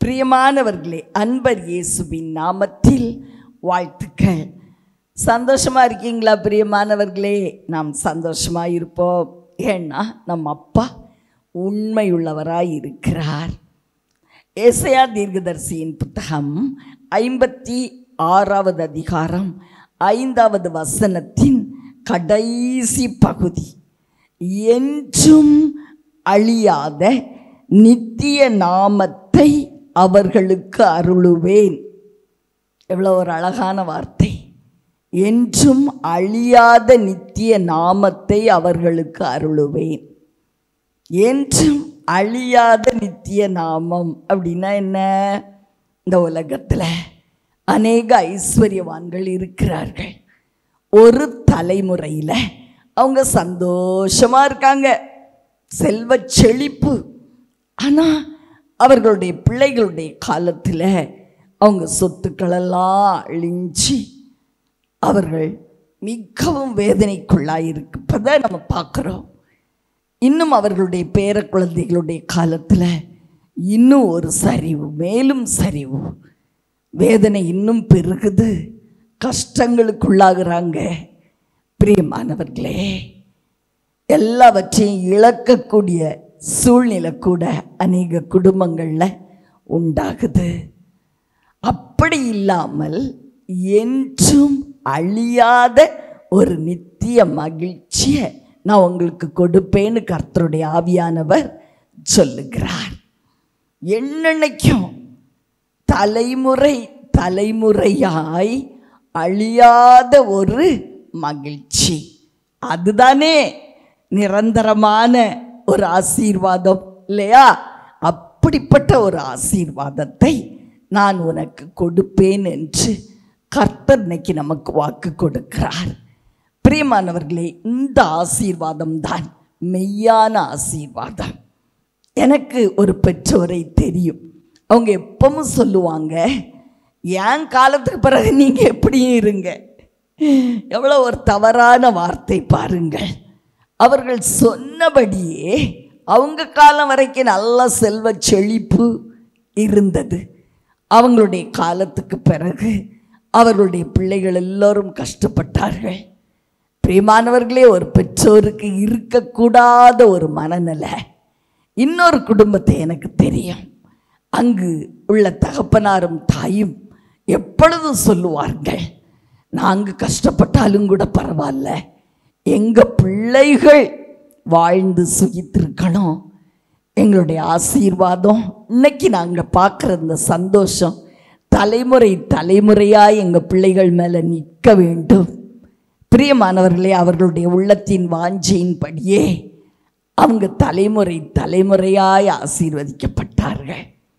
பிரியமானவர்களே அன்பர் இயேசுவின் நாமத்தில் வாழ்த்துக்கள் சந்தோஷமா இருக்கீங்களா பிரியமானவர்களே நாம் சந்தோஷமா இருப்போம் ஏன்னா நம் அப்பா உண்மையுள்ளவராய் இருக்கிறார் ஏசையா தீர்க்கதரிசியின் புத்தகம் ஐம்பத்தி ஆறாவது அதிகாரம் ஐந்தாவது வசனத்தின் கடைசி பகுதி என்றும் அழியாத நித்திய நாமத்தை அவர்களுக்கு அருளுவேன் எவ்வளோ ஒரு அழகான வார்த்தை என்றும் அழியாத நித்திய நாமத்தை அவர்களுக்கு அருளுவேன் என்றும் அழியாத நித்திய நாமம் அப்படின்னா என்ன இந்த உலகத்தில் அநேக ஐஸ்வர்யவான்கள் இருக்கிறார்கள் ஒரு தலைமுறையில் அவங்க சந்தோஷமா இருக்காங்க செல்வ செழிப்பு ஆனால் அவர்களுடைய பிள்ளைகளுடைய காலத்தில் அவங்க சொத்துக்களெல்லாம் அழிஞ்சு அவர்கள் மிகவும் வேதனைக்குள்ளாயிருப்பதை நம்ம பார்க்குறோம் இன்னும் அவர்களுடைய பேர குழந்தைகளுடைய காலத்தில் இன்னும் ஒரு சரிவு மேலும் சரிவு வேதனை இன்னும் பெருகுது கஷ்டங்களுக்குள்ளாகிறாங்க பிரியமானவர்களே எல்லாவற்றையும் இழக்கக்கூடிய சூழ்நிலை கூட அநேக குடும்பங்களில் உண்டாகுது அப்படி இல்லாமல் என்றும் அழியாத ஒரு நித்திய மகிழ்ச்சியை நான் உங்களுக்கு கொடுப்பேன்னு கர்த்தருடைய ஆவியானவர் சொல்லுகிறார் என்னென்னைக்கும் தலைமுறை தலைமுறையாய் அழியாத ஒரு மகிழ்ச்சி அதுதானே நிரந்தரமான ஒரு ஆசீர்வாதம் இல்லையா அப்படிப்பட்ட ஒரு ஆசீர்வாதத்தை நான் உனக்கு கொடுப்பேன் என்று கர்த்தர் இன்னைக்கு நமக்கு வாக்கு கொடுக்கிறார் பிரியமானவர்களே இந்த ஆசீர்வாதம் தான் மெய்யான ஆசீர்வாதம் எனக்கு ஒரு பெற்றோரை தெரியும் அவங்க எப்பவும் சொல்லுவாங்க என் காலத்துக்கு பிறகு நீங்கள் எப்படியும் இருங்க எவ்வளோ ஒரு தவறான வார்த்தை பாருங்கள் அவர்கள் சொன்னபடியே அவங்க காலம் வரைக்கும் நல்ல செல்வ செழிப்பு இருந்தது அவங்களுடைய காலத்துக்கு பிறகு அவர்களுடைய பிள்ளைகள் எல்லோரும் கஷ்டப்பட்டார்கள் பிரியமானவர்களே ஒரு பெற்றோருக்கு இருக்கக்கூடாத ஒரு மனநிலை இன்னொரு குடும்பத்தை எனக்கு தெரியும் அங்கு உள்ள தகப்பனாரும் தாயும் எப்பொழுதும் சொல்லுவார்கள் நாங்கள் கஷ்டப்பட்டாலும் கூட பரவாயில்ல எங்கள் பிள்ளைகள் வாழ்ந்து சுகித்திருக்கணும் எங்களுடைய ஆசீர்வாதம் இன்னைக்கு நாங்கள் பார்க்குற இந்த சந்தோஷம் தலைமுறை தலைமுறையாக எங்கள் பிள்ளைகள் மேலே நிற்க வேண்டும் பிரியமானவர்களே அவர்களுடைய உள்ளத்தின் வாஞ்சையின்படியே அவங்க தலைமுறை தலைமுறையாய் ஆசீர்வதிக்கப்பட்டார்கள்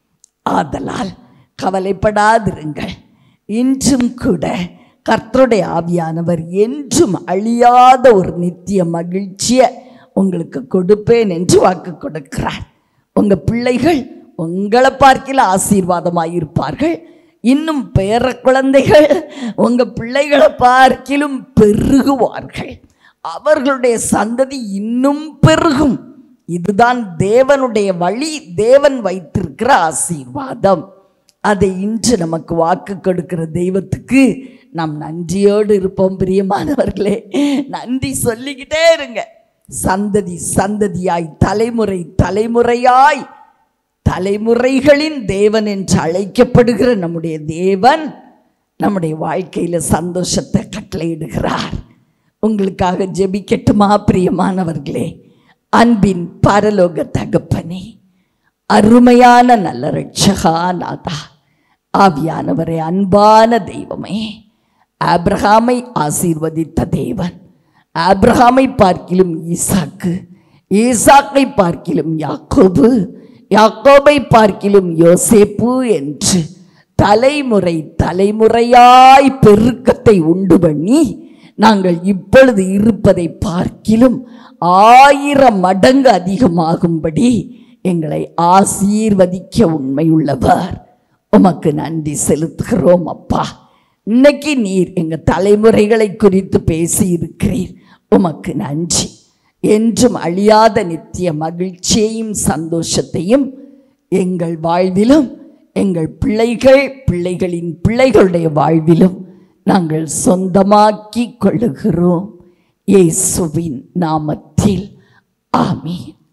ஆதலால் கவலைப்படாதிருங்கள் இன்றும் கூட கர்த்தருடைய ஆவியானவர் என்றும் அழியாத ஒரு நித்திய மகிழ்ச்சியை உங்களுக்கு கொடுப்பேன் என்று வாக்கு கொடுக்கிறார் உங்கள் பிள்ளைகள் உங்களை பார்க்கல ஆசீர்வாதமாக இருப்பார்கள் இன்னும் பேர குழந்தைகள் உங்கள் பிள்ளைகளை பார்க்கிலும் பெருகுவார்கள் அவர்களுடைய சந்ததி இன்னும் பெருகும் இதுதான் தேவனுடைய வழி தேவன் வைத்திருக்கிற ஆசீர்வாதம் அதை இன்று நமக்கு வாக்கு கொடுக்கிற தெய்வத்துக்கு நாம் நன்றியோடு இருப்போம் பிரியமானவர்களே நன்றி சொல்லிக்கிட்டே இருங்க சந்ததி சந்ததியாய் தலைமுறை தலைமுறையாய் தலைமுறைகளின் தேவன் என்று அழைக்கப்படுகிற நம்முடைய தேவன் நம்முடைய வாழ்க்கையில் சந்தோஷத்தை கட்டளையிடுகிறார் உங்களுக்காக ஜெபிக்கட்டுமா பிரியமானவர்களே அன்பின் பரலோக தகப்பனே அருமையான நல்ல ரட்சகா நாதா ஆவியானவரே அன்பான தெய்வமே ஆப்ரஹாமை ஆசீர்வதித்த தேவன் ஆப்ரஹாமை பார்க்கிலும் ஈசாக்கு ஈசாக்கை பார்க்கிலும் யாக்கோபு யாக்கோபை பார்க்கிலும் யோசேப்பு என்று தலைமுறை தலைமுறையாய் பெருக்கத்தை உண்டு பண்ணி நாங்கள் இப்பொழுது இருப்பதை பார்க்கிலும் ஆயிரம் மடங்கு அதிகமாகும்படி எங்களை ஆசீர்வதிக்க உண்மையுள்ளவர் உமக்கு நன்றி செலுத்துகிறோம் அப்பா இன்னைக்கு நீர் எங்கள் தலைமுறைகளை குறித்து பேசி இருக்கிறீர் உமக்கு நன்றி என்றும் அழியாத நித்திய மகிழ்ச்சியையும் சந்தோஷத்தையும் எங்கள் வாழ்விலும் எங்கள் பிள்ளைகள் பிள்ளைகளின் பிள்ளைகளுடைய வாழ்விலும் நாங்கள் சொந்தமாக்கி கொள்ளுகிறோம் இயேசுவின் நாமத்தில் ஆமீன்